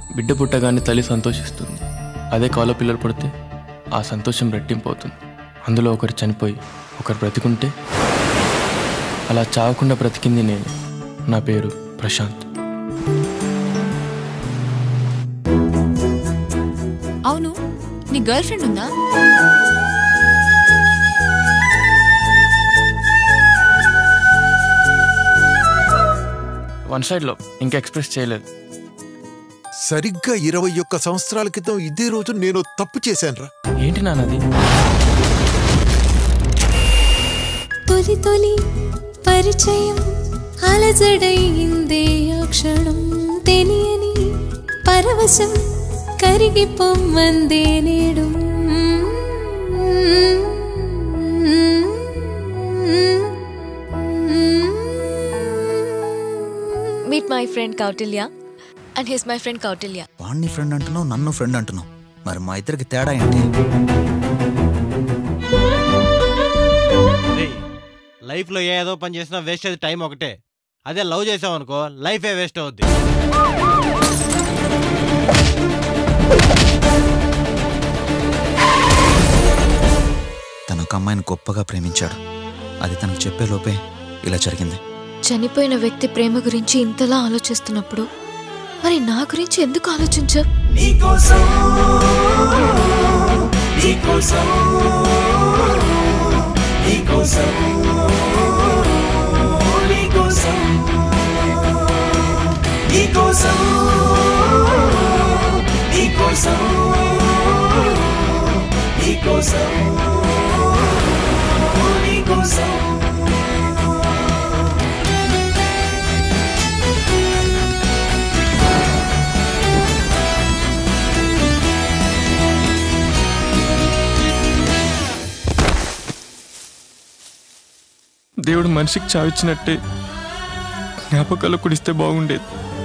బిడ్డ పుట్టగానే తల్లి సంతోషిస్తుంది అదే కాలో పిల్లలు పుడితే ఆ సంతోషం రెట్టింపు అవుతుంది అందులో ఒకరు చనిపోయి ఒకరు బ్రతికుంటే అలా చావకుండా బ్రతికింది నేను నా పేరు ప్రశాంత్ అవును నీ గర్ల్ ఫ్రెండ్ ఉందా వన్ సైడ్లో ఇంకా ఎక్స్ప్రెస్ చేయలేదు సరిగ్గా ఇరవై ఒక్క సంవత్సరాల క్రితం ఇదే రోజు నేను తప్పు చేశానురా ఏంటి నాన్నది తొలి తొలి పరిచయం అలజడైందే ఆ క్షణం తెలియని పరవశం కరిగిపోమ్మందే నేడు meet my friend Kautilya and his my friend Kautilya వాణ్ణి ఫ్రెండ్ అంటున్నావు నన్ను ఫ్రెండ్ అంటున్నావు మరి మా ఇద్దరికి తేడా ఏంటి రేయ్, లైఫ్లో ఏదో పని చేసినా వేస్ట్ అది టైం ఒకటే అదే లవ్ చేసావనుకో లైఫే వేస్ట్ అవుద్ది తన ఒక అమ్మాయిని గొప్పగా ప్రేమించాడు అది తనకు చెప్పే లోపే ఇలా జరిగింది చనిపోయిన వ్యక్తి ప్రేమ గురించి ఇంతలా ఆలోచిస్తున్నప్పుడు మరి నా గురించి ఎందుకు ఆలోచించావు దేవుడు మనిషికి చావిచ్చినట్టే జ్ఞాపకాలు కుడిస్తే బాగుండేది